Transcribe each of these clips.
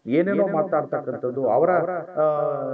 ಏನೇನೋ ಮಾತಾಡ್ತಕ್ಕಂಥದ್ದು ಅವರ ಆ,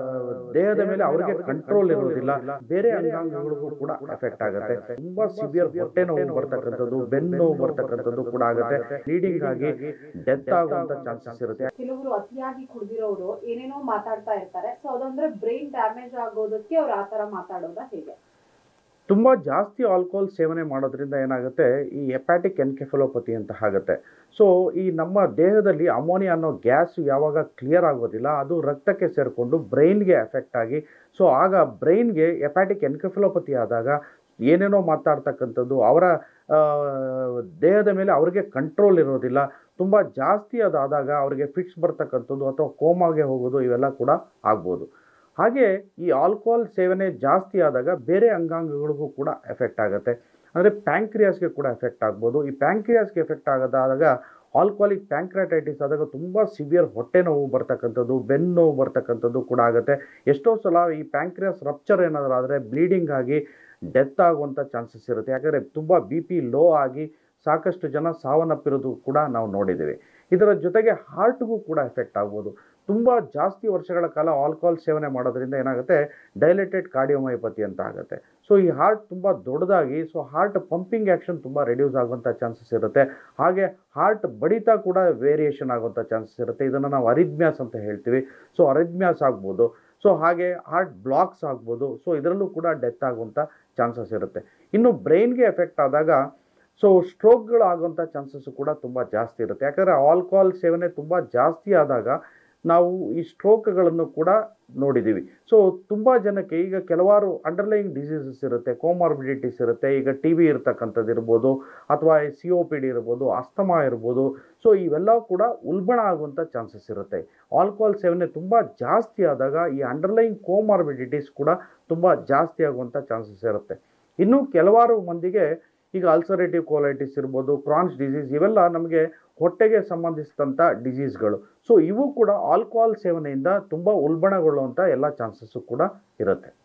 ದೇಹದ ಮೇಲೆ ಅವರಿಗೆ ಕಂಟ್ರೋಲ್ ಇರೋದಿಲ್ಲ ಬೇರೆ ಅಂಗಾಂಗಗಳಿಗೂ ಕೂಡ ಎಫೆಕ್ಟ್ ಆಗುತ್ತೆ ತುಂಬಾ ಸಿವಿಯರ್ ಹೊಟ್ಟೆ ನೋವು ಬರ್ತಕ್ಕಂಥದ್ದು ಬೆನ್ನು ನೋವು ಬರ್ತಕ್ಕಂಥದ್ದು ಕೂಡ ಆಗುತ್ತೆ ಬ್ಲೀಡಿಂಗ್ ಆಗಿ ಡೆತ್ ಆಗುವಂತ ಚಾನ್ಸಸ್ ಇರುತ್ತೆ ಕೆಲವರು ಅತಿಯಾಗಿ ಕುಡ್ದಿರೋರು ಏನೇನೋ ಮಾತಾಡ್ತಾ ಇರ್ತಾರೆ ಸೊ ಅದಂದ್ರೆ ಬ್ರೈನ್ ಡ್ಯಾಮೇಜ್ ಆಗೋದಕ್ಕೆ ಅವ್ರು ಆತರ ಮಾತಾಡೋದಾ ಹೇಗೆ ತುಂಬ ಜಾಸ್ತಿ ಆಲ್ಕೋಹಾಲ್ ಸೇವನೆ ಮಾಡೋದ್ರಿಂದ ಏನಾಗುತ್ತೆ ಈ ಹೆಪ್ಯಾಟಿಕ್ ಎನ್ಕೆಫಲೋಪತಿ ಅಂತ ಆಗುತ್ತೆ ಸೊ ಈ ನಮ್ಮ ದೇಹದಲ್ಲಿ ಅಮೋನಿಯಾ ಅನ್ನೋ ಗ್ಯಾಸ್ ಯಾವಾಗ ಕ್ಲಿಯರ್ ಆಗೋದಿಲ್ಲ ಅದು ರಕ್ತಕ್ಕೆ ಸೇರಿಕೊಂಡು ಬ್ರೈನ್ಗೆ ಎಫೆಕ್ಟ್ ಆಗಿ ಸೊ ಆಗ ಬ್ರೈನ್ಗೆ ಹೆಪ್ಯಾಟಿಕ್ ಎನ್ಕೆಫಲೋಪತಿ ಆದಾಗ ಏನೇನೋ ಮಾತಾಡ್ತಕ್ಕಂಥದ್ದು ಅವರ ಆ, ದೇಹದ ಮೇಲೆ ಅವರಿಗೆ ಕಂಟ್ರೋಲ್ ಇರೋದಿಲ್ಲ ತುಂಬ ಜಾಸ್ತಿ ಅದಾದಾಗ ಅವರಿಗೆ ಫಿಟ್ಸ್ ಬರ್ತಕ್ಕಂಥದ್ದು ಅಥವಾ ಕೋಮಾಗೆ ಹೋಗೋದು ಇವೆಲ್ಲ ಕೂಡ ಆಗ್ಬೋದು ಹಾಗೆ ಈ ಆಲ್ಕೋಹಾಲ್ ಸೇವನೆ ಜಾಸ್ತಿ ಆದಾಗ ಬೇರೆ ಅಂಗಾಂಗಗಳಿಗೂ ಕೂಡ ಎಫೆಕ್ಟ್ ಆಗುತ್ತೆ ಅಂದರೆ ಪ್ಯಾಂಕ್ರಿಯಾಸ್ಗೆ ಕೂಡ ಎಫೆಕ್ಟ್ ಆಗ್ಬೋದು ಈ ಪ್ಯಾಂಕ್ರಿಯಾಸ್ಗೆ ಎಫೆಕ್ಟ್ ಆಗೋದಾದಾಗ ಆಲ್ಕೋಹಾಲಿಕ್ ಪ್ಯಾಂಕ್ರಾಟೈಟಿಸ್ ಆದಾಗ ತುಂಬ ಸಿವಿಯರ್ ಹೊಟ್ಟೆ ನೋವು ಬರ್ತಕ್ಕಂಥದ್ದು ಬೆನ್ನು ನೋವು ಬರ್ತಕ್ಕಂಥದ್ದು ಕೂಡ ಆಗುತ್ತೆ ಎಷ್ಟೋ ಸಲ ಈ ಪ್ಯಾಂಕ್ರಿಯಾಸ್ ರಪ್ಚರ್ ಏನಾದರೂ ಆದರೆ ಬ್ಲೀಡಿಂಗ್ ಆಗಿ ಡೆತ್ ಆಗುವಂಥ ಚಾನ್ಸಸ್ ಇರುತ್ತೆ ಯಾಕಂದರೆ ತುಂಬ ಬಿ ಪಿ ಲೋ ಆಗಿ ಸಾಕಷ್ಟು ಜನ ಸಾವನ್ನಪ್ಪಿರೋದು ಕೂಡ ನಾವು ನೋಡಿದ್ದೀವಿ ಇದರ ಜೊತೆಗೆ ಹಾರ್ಟ್ಗೂ ಕೂಡ ಎಫೆಕ್ಟ್ ಆಗ್ಬೋದು ತುಂಬ ಜಾಸ್ತಿ ವರ್ಷಗಳ ಕಾಲ ಆಲ್ಕೋಹಾಲ್ ಸೇವನೆ ಮಾಡೋದ್ರಿಂದ ಏನಾಗುತ್ತೆ ಡೈಲೇಟೆಡ್ ಕಾರ್ಡಿಯೋಮಯೋಪತಿ ಅಂತ ಆಗುತ್ತೆ ಸೊ ಈ ಹಾರ್ಟ್ ತುಂಬ ದೊಡ್ಡದಾಗಿ ಸೊ ಹಾರ್ಟ್ ಪಂಪಿಂಗ್ ಆ್ಯಕ್ಷನ್ ತುಂಬ ರೆಡ್ಯೂಸ್ ಆಗುವಂಥ ಚಾನ್ಸಸ್ ಇರುತ್ತೆ ಹಾಗೆ ಹಾರ್ಟ್ ಬಡಿತ ಕೂಡ ವೇರಿಯೇಷನ್ ಆಗುವಂಥ ಚಾನ್ಸಸ್ ಇರುತ್ತೆ ಇದನ್ನು ನಾವು ಅರಿದ್ಮ್ಯಾಸ್ ಅಂತ ಹೇಳ್ತೀವಿ ಸೊ ಅರಿದ್ಮ್ಯಾಸ್ ಆಗ್ಬೋದು ಸೊ ಹಾಗೆ ಹಾರ್ಟ್ ಬ್ಲಾಕ್ಸ್ ಆಗ್ಬೋದು ಸೊ ಇದರಲ್ಲೂ ಕೂಡ ಡೆತ್ ಆಗುವಂಥ ಚಾನ್ಸಸ್ ಇರುತ್ತೆ ಇನ್ನು ಬ್ರೈನ್ಗೆ ಎಫೆಕ್ಟ್ ಆದಾಗ ಸೊ ಸ್ಟ್ರೋಕ್ಗಳು ಆಗುವಂಥ ಚಾನ್ಸಸ್ ಕೂಡ ತುಂಬ ಜಾಸ್ತಿ ಇರುತ್ತೆ ಯಾಕಂದರೆ ಆಲ್ಕೋಹಾಲ್ ಸೇವನೆ ತುಂಬ ಜಾಸ್ತಿ ಆದಾಗ ನಾವು ಈ ಸ್ಟ್ರೋಕ್ಗಳನ್ನು ಕೂಡ ನೋಡಿದ್ದೀವಿ ಸೊ ತುಂಬ ಜನಕ್ಕೆ ಈಗ ಕೆಲವಾರು ಅಂಡರ್ಲೈಯಿಂಗ್ ಡಿಸೀಸಸ್ ಇರುತ್ತೆ ಕೋಮಾರ್ಬಿಡಿಟೀಸ್ ಇರುತ್ತೆ ಈಗ ಟಿ ಬಿ ಇರ್ತಕ್ಕಂಥದ್ದು ಇರ್ಬೋದು ಅಥವಾ ಸಿ ಒ ಪಿ ಡಿ ಇರ್ಬೋದು ಅಸ್ತಮಾ ಇರ್ಬೋದು ಸೊ ಇವೆಲ್ಲ ಕೂಡ ಉಲ್ಬಣ ಆಗುವಂಥ ಚಾನ್ಸಸ್ ಇರುತ್ತೆ ಆಲ್ಕೋಹಾಲ್ ಸೇವನೆ ತುಂಬ ಜಾಸ್ತಿ ಆದಾಗ ಈ ಅಂಡರ್ಲೈಯಿಂಗ್ ಕೋಮಾರ್ಬಿಡಿಟೀಸ್ ಕೂಡ ತುಂಬ ಜಾಸ್ತಿ ಆಗುವಂಥ ಚಾನ್ಸಸ್ ಇರುತ್ತೆ ಇನ್ನು ಕೆಲವಾರು ಮಂದಿಗೆ ಈಗ ಅಲ್ಸರೇಟಿವ್ ಕೋಲೈಟಿಸ್ ಇರ್ಬೋದು ಕ್ರಾನ್ಸ್ ಡಿಸೀಸ್ ಇವೆಲ್ಲ ನಮಗೆ ಹೊಟ್ಟೆಗೆ ಸಂಬಂಧಿಸಿದಂಥ ಡಿಸೀಸ್ಗಳು ಸೊ ಇವು ಕೂಡ ಆಲ್ಕೋಹಾಲ್ ಸೇವನೆಯಿಂದ ತುಂಬ ಉಲ್ಬಣಗೊಳ್ಳುವಂಥ ಎಲ್ಲ ಚಾನ್ಸಸ್ಸು ಕೂಡ ಇರುತ್ತೆ